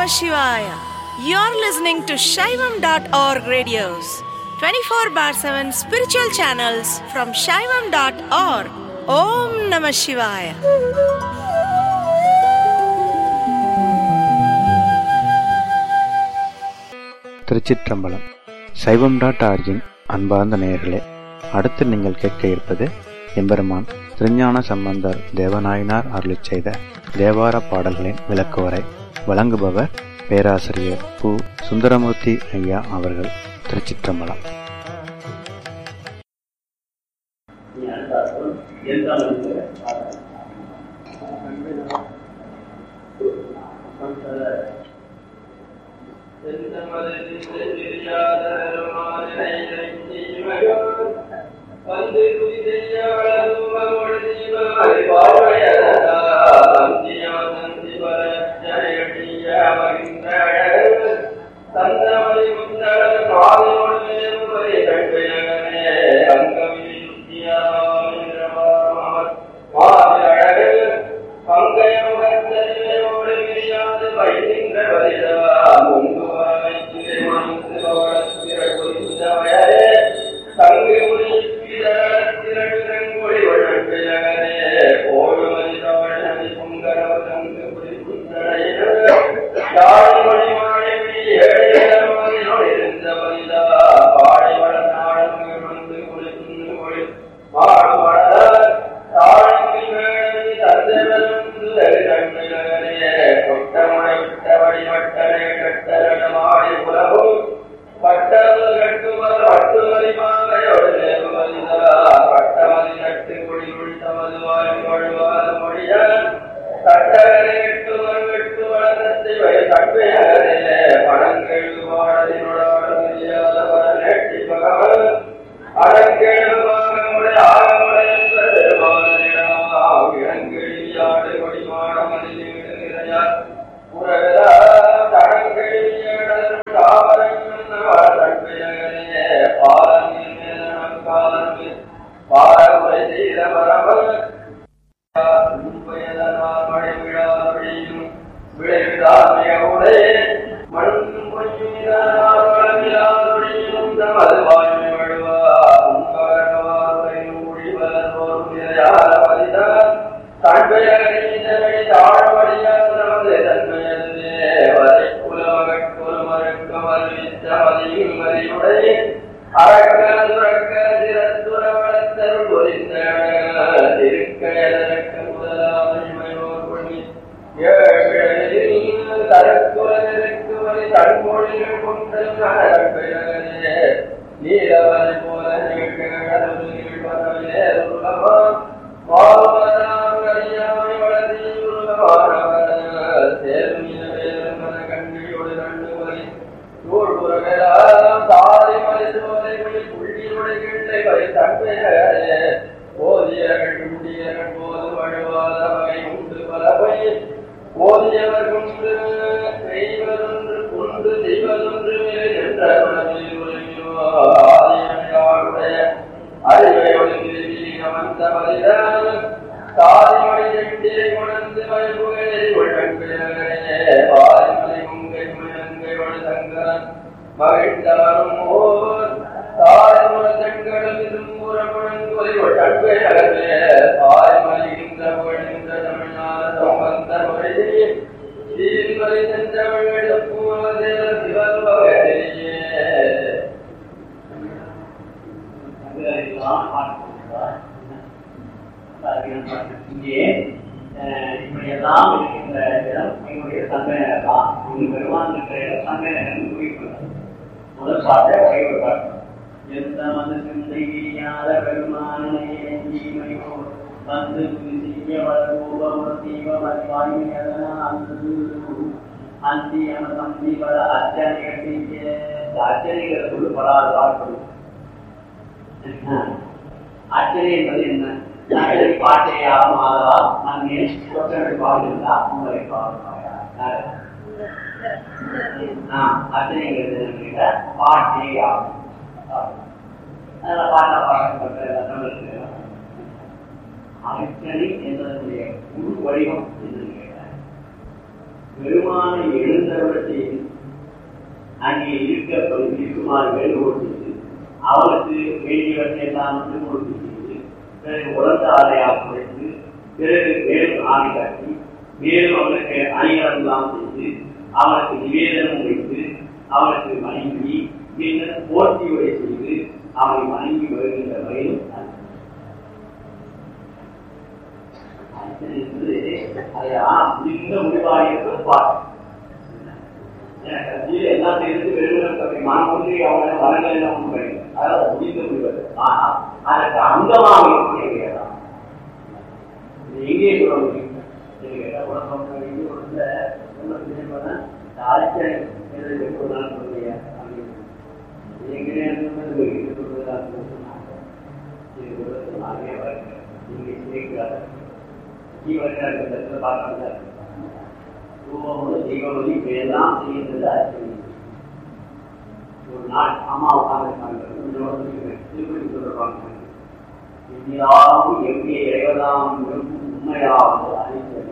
Shivaya. You're listening to Shaivam.org radios, 24 bar 7 spiritual channels from Shaivam.org. Om Namah Shivaya. திருச்சிற்றம்பலம் சைவம் dot origin அன்பார்ந்த நேயர்களே அடுத்து நீங்கள் கேட்க இருப்பது எம்பெருமான் திருஞான சம்பந்தர் தேவநாயனார் அருளிச் செய்த தேவார பாடல்களின் விளக்குவரை வழங்குபவர் பேராசிரியர் பு சுந்தரமூர்த்தி ஐயா அவர்கள் திருச்சிற்றம்பலம் வந்து தந்தமதி முந்தள காதலோடு மேலுவரை கண்பயனே அங்கமியுத்தியாமர் மாதி அழகு பங்கயமுகத்தோடு விரியாது வைகின்ற வரிதவா முன்பு வைத்து மனசு வளர்த்திர குறித்தவரே தங்கு முடி திரங்குடி வழக்கே கோடு மதிதாழி பொங்கரவ தங்கு புரி புத்தனையின யாழ் மணி மாலை ஏழையோடு இருந்த வரிதா பாடி வள நாடங்கள் வந்து குளி துண்ணு குளி மாடு வளர தாழ்ந்து மேலே தந்தவருந்து கண்மையே கொட்டமுறை விட்டபடி வட்டனை கட்டள மாடி உலகும் பட்டது கட்டுவர் பட்டுமதி மாலையோடு நேர்மதிதா பட்டமதி நட்டு குடி குளித்தமது வாய் கொள்வாத மொழிய தட்டகரை எட்டுவர் வெட்டு வளர்த்தை வை தட்டையரே பணங்கள் வாழதினோட முடியாத வர நெட்டி பகவன் அடங்கெழுவாக முறை ஆகமுறை என்பது வாழினாம் இளங்கெழியாடு கொடிமான மதியார் உறவிலா தடங்கெழியடல் தாவரம் தட்டையரே பாலமில் மேலம் காலமில் பாரமுறை செய்த மரபல் மழை விழாவழியும் விளைவிடாமையோடே மண் கொஞ்சமிழாவழியும் தமது வாழ்மை வழுவா உங்கரவாரை மூடி வளர்வோர் நிறையாத வலிதான் தன்மையறிந்தவை தாழ்வழியால் நமது தன்மையதே வரை குலமகட்குல மறுக்க மறுவித்த மதியும் மதியுடை அறக்க துறக்க திறத்துற வளர்த்தருள் புரிந்த இருக்க எதற்க முதலாமையோர் கொள்ளி ஏழில் தரக்குறதற்கு வரை தன்மொழிகள் கொண்டு நடப்பே நீலவரை போல நிகழ்கடலில் வரவே உலகமா மாவராம் அறியாமை வளர்த்தி உலகமானவர் சேர்மின வேறுமன கண்ணியோடு கண்டு வரை சூழ்புறமெல்லாம் தாரை மலைசோலைகளில் புள்ளியுடைய கிள்ளை வரை தன்மையரே ஓதியர்கள் முடியர்கள் போது வழுவாத வகை உண்டு பலவை ஓதியவர் கொண்டு செய்வதொன்று கொண்டு செய்வதொன்று என்ற ஆதியமையாளுடைய அறிவை ஒழுங்கி அமர்ந்த மனிதன் தாதிமொழி செட்டியை கொணர்ந்து மயங்குகளை ஒழங்குகளே பாதிமலை முங்கை முழங்கை ஒழுதங்கன் மகிழ்ந்தவரும் ஓர் தாய்முற தங்களும் இரும்புற முழங்கொலி ஒழங்குகளே தாய்மலை இந்த ஒழிந்த தமிழ்நாத சம்பந்த மொழி சீர்மலை சென்றவள் எடுப்புவதே சிவல்பகையே இங்கே இப்படியெல்லாம் இருக்கின்ற இடம் எங்களுடைய சந்தேகம் தான் இங்கு பெருமான் இருக்கிற இடம் சந்தேகம் குறிப்பிடுறது முதல் பாட்டை வகைப்படுறார் எந்த மனசும் செய்யாத பெருமானை எஞ்சிமையோ வந்து செய்ய வளர்வோபம் தீவம் அறிவாய்மையதனால் அந்தியம சந்தி பல அச்சனைகள் செய்ய அச்சனைகள் சொல்லு படாது பார்க்கணும் அச்சனை என்பது என்ன நகரை பாட்டையாகும் ஆதலால் அங்கே சொற்கள் பாடுகிறதா உங்களை பாடுவாயா அச்சனைங்கிறது பாட்டே ஆகும் அதில் பாட்ட பாடப்பட்ட அச்சனை என்பதனுடைய முழு வடிவம் என்று கேட்டார் பெருமானை எழுந்தவற்றை அங்கே இருக்க இருக்குமாறு வேண்டுகோள் செய்து அவருக்கு வேண்டியவற்றை எல்லாம் வந்து கொடுத்து செய்து பிறகு உலர்ந்த ஆலையா குறைத்து பிறகு மேலும் ஆணை காட்டி மேலும் அவனுக்கு அணிகளெல்லாம் செய்து அவனுக்கு நிவேதனம் வைத்து அவனுக்கு வணங்கி பின்னர் போர்த்தி உரை செய்து அவனை வணங்கி வருகின்ற வகையில் முடிந்த முடிவாக பாட்டு எனக்கு அதில் எல்லாம் சேர்ந்து வெறும் மனம் ஒன்றி அவனை வரங்கள் எல்லாம் ஒன்று கிடைக்கும் அதாவது முடிந்த முடிவது ஆனால் அதற்கு அங்கமாக இருக்கக்கூடிய வேதம் இது எங்கே சொல்ல முடியும் இது கேட்டா உலகம் எங்கே கொடுத்த இந்த அழைச்சல் எதை ஒரு நாள் சொல்லுங்க எங்கே சொன்னது இது சொல்றதா சொன்னாங்க இது சொல்றது நானே வரேன் நீங்க சேர்க்கிறார் நீ வருகிறார் இந்த இடத்துல பார்க்கறது ரூபமும் தெய்வமொழி இப்படியெல்லாம் செய்கின்றது ஆச்சரியம் ஒரு நாள் அம்மா உட்கார்ந்துருக்காங்க திருப்பதி சொல்றாங்க இந்தியாவும் எங்கே இறைவதாம் விரும்பும் உண்மையாவது அறிந்தது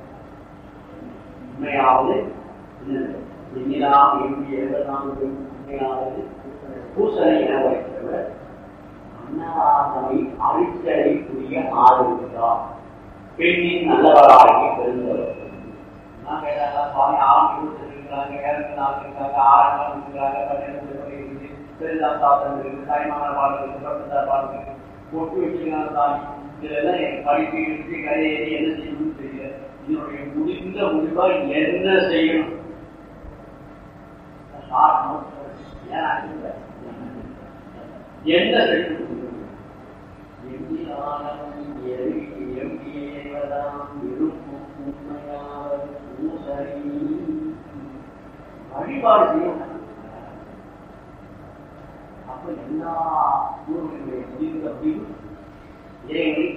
உண்மையாவது எண்ணிலாம் எங்கே இறைவதாம் விரும்பும் உண்மையாவது பூசணை என வைத்தவர் அன்னவாசனை அழிச்சலைக்குரிய ஆதரித்தார் பெண்ணின் நல்லவராகி பெருந்தவர் நான் கேட்டாங்க சுவாமி ஆறு கொடுத்துருக்காங்க ஏழு நாள் இருக்காங்க ஆறு நாள் இருக்கிறாங்க பன்னெண்டு இருக்கு பெருந்தாள் சாப்பிட்டு இருக்கு தாய்மான பாடல் இருக்கு பட்டத்தார் பாடல் இருக்கு பொட்டு வச்சுக்கிறாங்க சாமி இதெல்லாம் என் படிப்பு எடுத்து கரையேறி என்ன செய்யணும்னு தெரியல இதனுடைய முடிந்த முடிவா என்ன செய்யணும் என்ன செய்யணும் வழிபாடு செய்யும் அப்ப எல்லா ஊர்களுடைய முடிவு முடிவு இறைவனை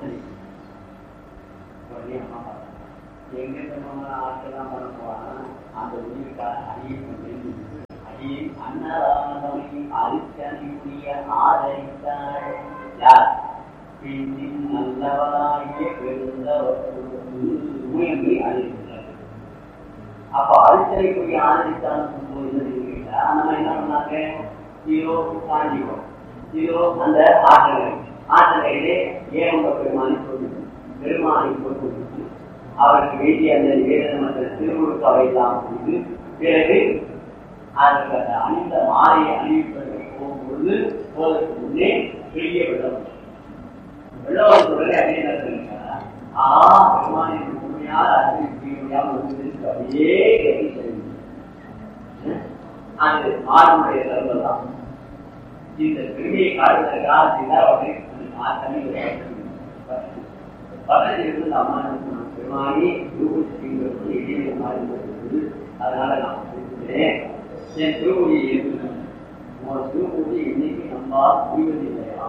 எங்க ஆட்கள்லாம் பண்ண போறாங்க அந்த முடிவுக்காக அடியை அடியை அன்னதானமை அரிசனியுடைய ஆதரித்தாள் யார் பின்னின் நல்லவராகிய பெருந்தவர்களை அறிவித்தார் அப்ப அரிசனைக்குரிய ஆதரித்தாலும் கேட்டா நம்ம என்ன பண்ணாங்க இதோ காஞ்சிபுரம் இதோ அந்த ஆற்றலை ஆற்றலையிலே ஏன் பெருமானை சொல்லி பெருமானை கொண்டு அவருக்கு வேண்டிய அந்த நிவேதன மற்ற திருமுழுக்காவை எல்லாம் செய்து பிறகு அதற்கு அந்த அணிந்த மாலையை அணிவிப்பதற்கு போகும்பொழுது போவதற்கு முன்னே பெரிய வெள்ளம் வெள்ளம் சொல்றதே அதே நேரத்தில் ஆ பெருமானை உண்மையால் அறிவிக்கையால் வந்து அப்படியே கட்டி செல்லும் அது மாறுடைய தர்மம் தான் இந்த பெருமையை காட்டுவதற்காக செய்தால் அவரை தண்ணி பக்கத்தில் இருந்து அம்மா பெருமானி ரூபத்திங்கிறது இடையில மாறி அதனால நான் சொல்லிக்கிறேன் என் திருமொழியை எழுதுகிறேன் உன் திருமொழி இன்னைக்கு நம்மால் புரிவது இல்லையா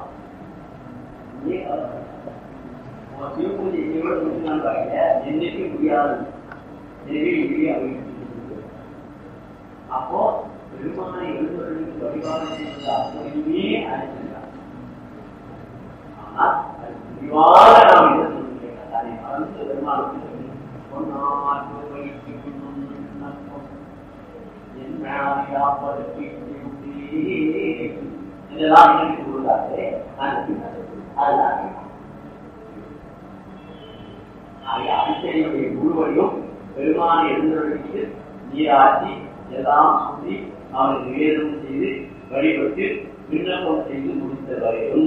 உன் திருமொழி எவ்வளவு முடிச்சுதான் பாருங்க என்னைக்கு முடியாது எனவே இப்படி அவங்க அப்போ பெருமானை எழுதுவதற்கு வழிபாடு செய்வது அப்படியே அழைச்சிருக்காங்க ஆனால் அது முடிவாக நாம் என்ன சொல்லுகிறேன் அதை மறந்து பெருமாளுக்கு பொன்னாட்டு வைத்து இதெல்லாம் எனக்கு கொடுத்தாரு அதுதான் அடிச்சடியுடைய முழுவதையும் பெருமானை எழுந்தவர்களுக்கு நீராட்டி எல்லாம் சொல்லி அவனுக்கு நிவேதனம் செய்து வழிபட்டு விண்ணப்பம் செய்து முடித்த வரையும்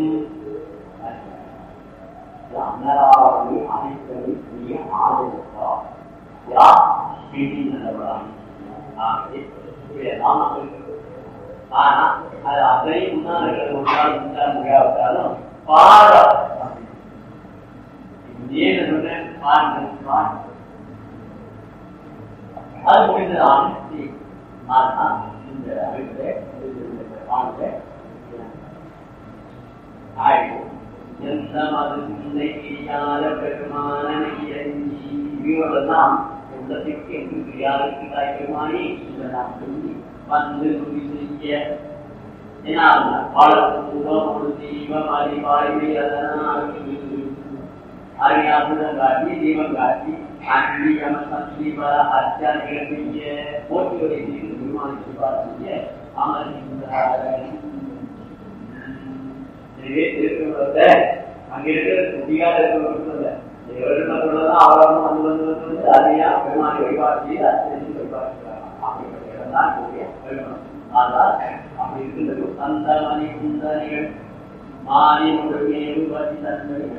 அன்னராவணி அனைத்தவை புரிய ஆதரித்தார் யார் பிடி நல்லவராணி ஆகவே இப்படியெல்லாம் ஆனா அது அத்தனையும் முன்னாள் ஒரு நாள் முன்னாள் முடியாவிட்டாலும் பாட ஏன் சொன்னேன் பாருங்கள் பாருங்கள் அது முடிந்ததான் ஆனா இந்த அமைப்பில் வாழ்க்கை ஆயிடும் எந்த மது சிந்தையாத பெருமானனை இறங்கி இவரெல்லாம் உள்ளத்திற்கு என்று பிரியாருக்கு தாய் பெருமானி இதை நாம் சொல்லி வந்து துணி செய்ய தீபம் அறிவாய்மை அதனால் அறியாசுதம் காட்டி தீபம் காட்டி அன்றி அமசீபா அத்தியாகிய போட்டிகளை நிர்மாணித்து பார்த்திய அமர்கின்றார்கள் எனவே திருக்குறளத்தை அங்க இருக்கிற குட்டியாக இருக்கிறவங்க எவ்வளவுதான் ஆவரணம் வந்து வந்து வந்து வந்து அதையா பெருமானை வழிபாடு செய்து அத்தனை வழிபாடுகிறாங்க அப்படிப்பட்ட இடம் தான் கூடிய பெருமணம் ஆனால் அப்படி இருக்கின்றது அந்த மணி குந்தனிகள் மாறி முழுமையை பற்றி தன்மை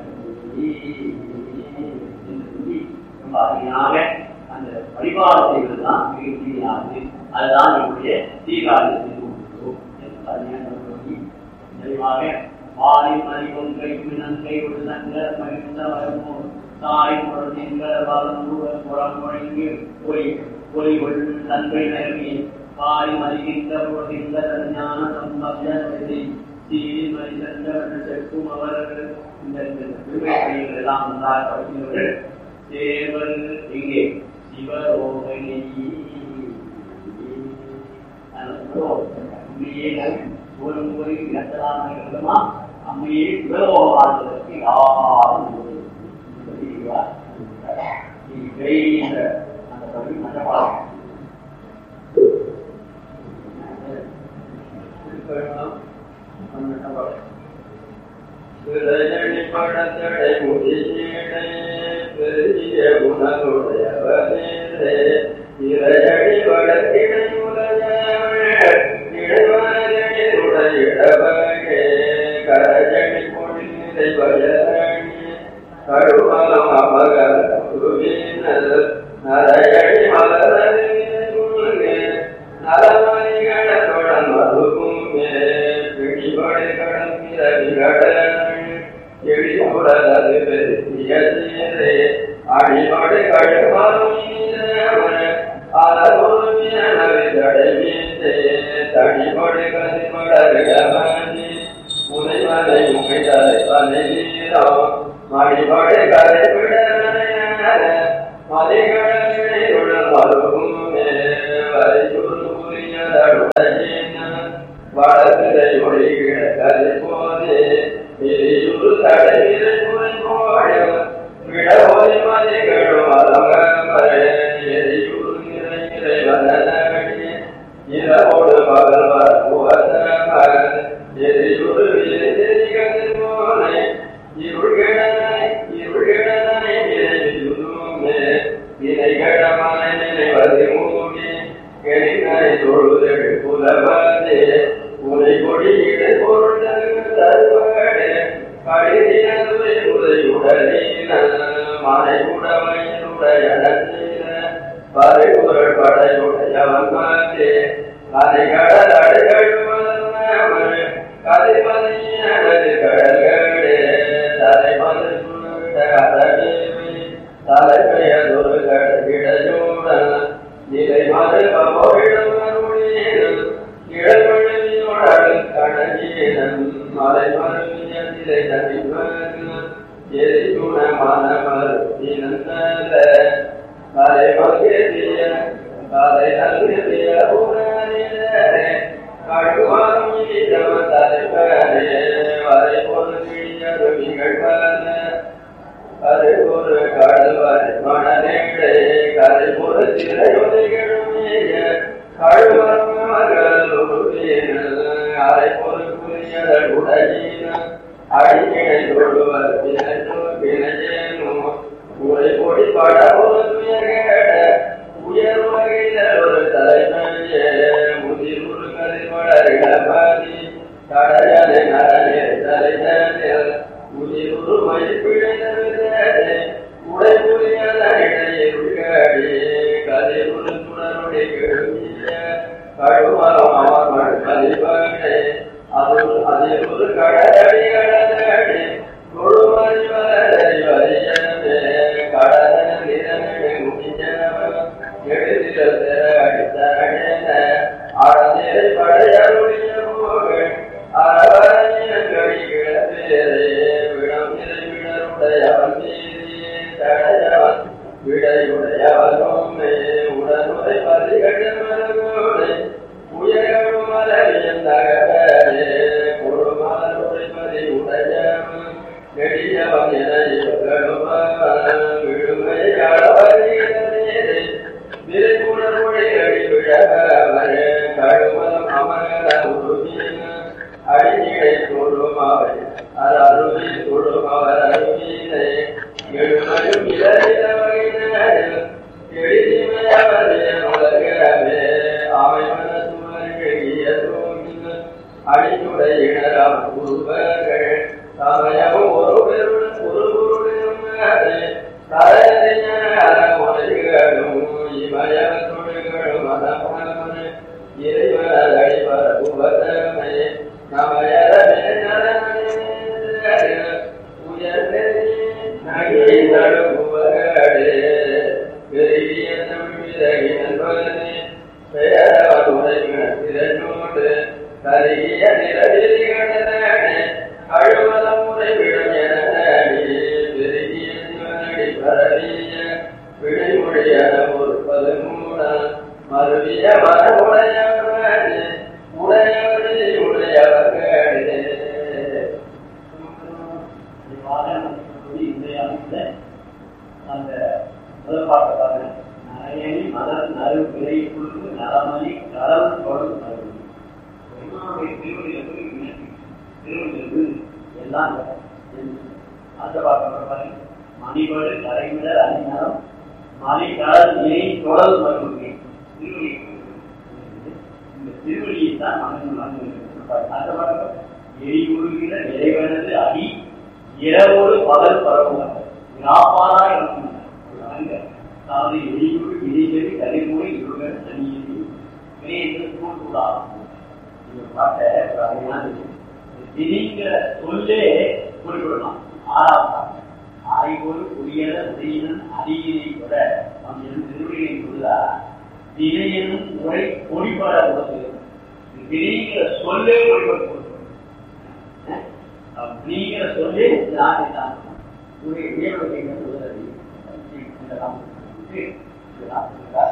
ரொம்ப அருமையாக அந்த வழிபாடு செய்வதுதான் மிக தீமையானது அதுதான் என்னுடைய தீகாரி செய்து கொண்டிருக்கிறோம் என்று அருமையான சொல்லி தெளிவாக வாரி மணி ஒன்றை நன்கை ஒரு நன்க மகிழ்ந்த வரமோ தாய் குழந்தைங்கிற வரம் முழுவதும் புறம் முழங்கி ஒளி ஒளி ஒளி நன்கை நகர்வி வாரி மறிகின்ற பொழுதிந்த ஞான சம்பந்தத்தை சீரி மனிதர்கள் செக்கும் அவர்கள் இந்த திருமைகள் எல்லாம் வந்தால் படிக்கிறவர்கள் தேவன் இங்கே சிவரோகணி ஒரு முறை இடத்தலாம் இருக்கிறோமா அம்மையை சிவலோகம் வாழ்வதற்கு யாரும் அந்த பகுதி மண்டபாலம் பிறஜடி படத்தடை முடியடை பெரிய குணமுடையவனே இறையடி வடக்கிடை உடையவனுடையவனே கரஜடி பொழிலை வயலணி கருமலம் அமகர நரையடி மலரே நலமணிகளோடன் மதுவும் பிடிபடை கடற்கிறவிகள் எழிபுடலது பெருசியதே அடிபடை கழுமரும் அலகுருவியனவிதடைவீசே தடிபடை கதிபடவிடமணி முனைவனை முகைதலை பனைவீரோ மடிபடை கதைவிடன மதிகடலிடையுடன் மருகும் வடத்திரை ஒளிகிட கதை போதே எரியுறு தடைவிரை முறை போட விடவோதி மதிகளும் அலங்கமரே எரியுறு நிறை நிறை வதனடி இரவோடு பகல் வரப்புவதம எரியுறு விரிகதை போலே இருள்கிடனை இருள்கிடனை விரைவிலுமே வினைகடமனை நினைவது மூடி கெளினை தொழுதெழு புலவதே உனை கொடியிட பொருள் தருவடே கடிதினதுரை உதையுடனீன மனை உடமையுடைய பறைகுரல் படையுடையவன் மாதே அதை கடல் அடைகழும கதைமதியனது கடல்களே தலைமது சுருட அறவேவி தலைமையதொரு கடற்கிடையோடன் நிலை மது பவோயிடம் அருளீனும் இளமொழியோடல் கணஜீனம் மலை மருவிய நிலை தனிமகன் எரிகுண மனமரு இனந்தல கலை மகிழ்ச்சிய கலை நல்கிய உணரிலே கடுவாரும் இதம தலைவரே வரை பொருள் கிழியரு நிகழ்வன கரை ஒரு கடல் வரை மணநேடே கரை ஒரு திரையுதைகளுமேய கழுவர்கள் உருவீனல் அரை பொருள் புரியதல் உடையீன அடிக்கிணை தொழுவர் பிணைத்தோ பிணையேனோ உரை பொடி பட ஒரு துயர்கேட உயர் வகையில ஒரு தலைமையே முதிர் ஒரு கதிர்வடரிடமதி தடையலை நரனே தலைதனில் உயிர் ஒரு மயிர்பிழைந்தே உடை புரியதனிடையே உள்கடி கதிர் ஒரு துணருடைய கெழுமிய கழுமரம் அமர்மள் கதிர்படே அது அதில் ஒரு கடலடி கடலடி கொடுமறி வளரி வரியமே கடல நிறமே முடிஞ்சவன் எழுதில அடித்தரடேன அடந்தே படையருடைய போகள் அரவணைய கடிகளே விடம் நிறை விடருடையவன் மீதி தடையவன் விடையுடையவனும் உடனுரை பரிகடமலோடு உயரும் மலரியம் நகரே கொடுமலருடை பரி உடையவன் நெடியவன் என இவர்களும் விழுமை அளவரை விழகவரே கழுமலம் அமர உருவின அடிநிலை தொழுமாவை அருவி தொழுமவர் அருவினை எழுமலும் இளநிலவரினர் எளிமையவரே உலகவே அமைவன சுமர்கிய தோங்கின அடியுடையினராம் குருவர்கள் சமயமும் ஒரு பெருடன் ஒரு குருடனும் தலையறிஞரும் இமய தொழில்களும் அதமனமனு இறைவனடிவர உபதமை நமயரமே உயர்ந்தே நகை நடுவுவர்களே பெரிய தமிழகி நண்பனே பெயரவர் உரைகிற திறனோடு கருகிய நிலவில் கண்டனே அழுவதம் உரைவிடும் என பெருகிய சிவனடி பரவிய விடைமொழிய ஒரு பதுமூட மருவிய மரமுடையவர்களே உடையவர்களே உடையவர்களே அந்த முதல் பாட்டை பாருங்க நரையணி மலர் நறு விலை குழுக்கு நலமணி நலம் தொடர்ந்து நறுமணி பெருமானுடைய திருவடியில் போய் விண்ணப்பி திருவடியில் போய் எல்லாம் அந்த பாட்டை பாருங்க மணிபடு கரைவிடர் அணிநலம் மணி கடல் இணை தொடர் மறுபடி திருவடி இந்த திருவடியை தான் மகன் அந்த பாட்டு எரிவுறுகிற இறைவனது அடி இரவோடு பகல் பரவுவார் வினாப்பாரா இருக்கும் அதாவது எரியுறு இடைவெளி தலைமுறை இருவர் தனியது வினையது கூடாகும் இந்த பாட்டை ஒரு அருமையான திணிங்கிற சொல்லே குறிப்பிடலாம் ஆறாவது ஆய்வோடு புரியல உடையினன் அடியினை விட அவன் திருவிழியை சொல்லுதா தினையனும் உரை பொடிபட உள்ளது திணிங்கிற சொல்லே பொடிபட்டு நீங்கிற சொல்லி நாட்டை தான் உடைய உயர்வுகளை சொல்லுறது